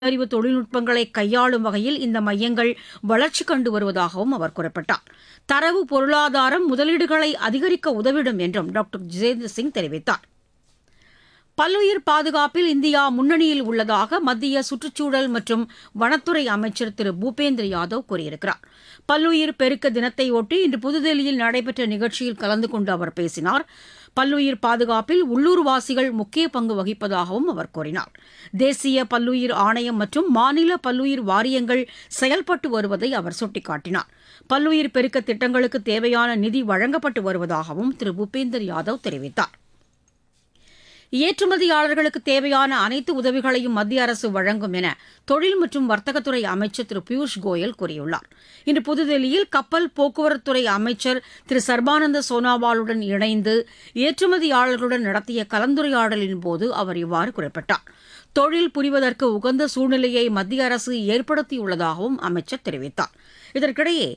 அறிவு தொழில்நுட்பங்களை கையாளும் வகையில் இந்த மையங்கள் வளர்ச்சி கண்டு வருவதாகவும் அவர் குறிப்பிட்டார் தரவு பொருளாதாரம் முதலீடுகளை அதிகரிக்க உதவிடும் என்றும் டாக்டர் ஜிதேந்திர சிங் தெரிவித்தார் பல்லுயிர் பாதுகாப்பில் இந்தியா முன்னணியில் உள்ளதாக மத்திய சுற்றுச்சூழல் மற்றும் வனத்துறை அமைச்சர் திரு பூபேந்திர யாதவ் கூறியிருக்கிறார் பல்லுயிர் பெருக்க தினத்தையொட்டி இன்று புதுதில்லியில் நடைபெற்ற நிகழ்ச்சியில் கலந்து கொண்டு அவர் பேசினார் பல்லுயிர் பாதுகாப்பில் உள்ளூர்வாசிகள் முக்கிய பங்கு வகிப்பதாகவும் அவர் கூறினார் தேசிய பல்லுயிர் ஆணையம் மற்றும் மாநில பல்லுயிர் வாரியங்கள் செயல்பட்டு வருவதை அவர் சுட்டிக்காட்டினார் பல்லுயிர் பெருக்க திட்டங்களுக்கு தேவையான நிதி வழங்கப்பட்டு வருவதாகவும் திரு பூபேந்தர் யாதவ் தெரிவித்தார் ஏற்றுமதியாளர்களுக்கு தேவையான அனைத்து உதவிகளையும் மத்திய அரசு வழங்கும் என தொழில் மற்றும் வர்த்தகத்துறை அமைச்சர் திரு பியூஷ் கோயல் கூறியுள்ளார் இன்று புதுதில்லியில் கப்பல் போக்குவரத்துறை அமைச்சர் திரு சர்பானந்த சோனாவாலுடன் இணைந்து ஏற்றுமதியாளர்களுடன் நடத்திய கலந்துரையாடலின் போது அவர் இவ்வாறு குறிப்பிட்டார் தொழில் புரிவதற்கு உகந்த சூழ்நிலையை மத்திய அரசு ஏற்படுத்தியுள்ளதாகவும் அமைச்சர் தெரிவித்தார் இதற்கிடையே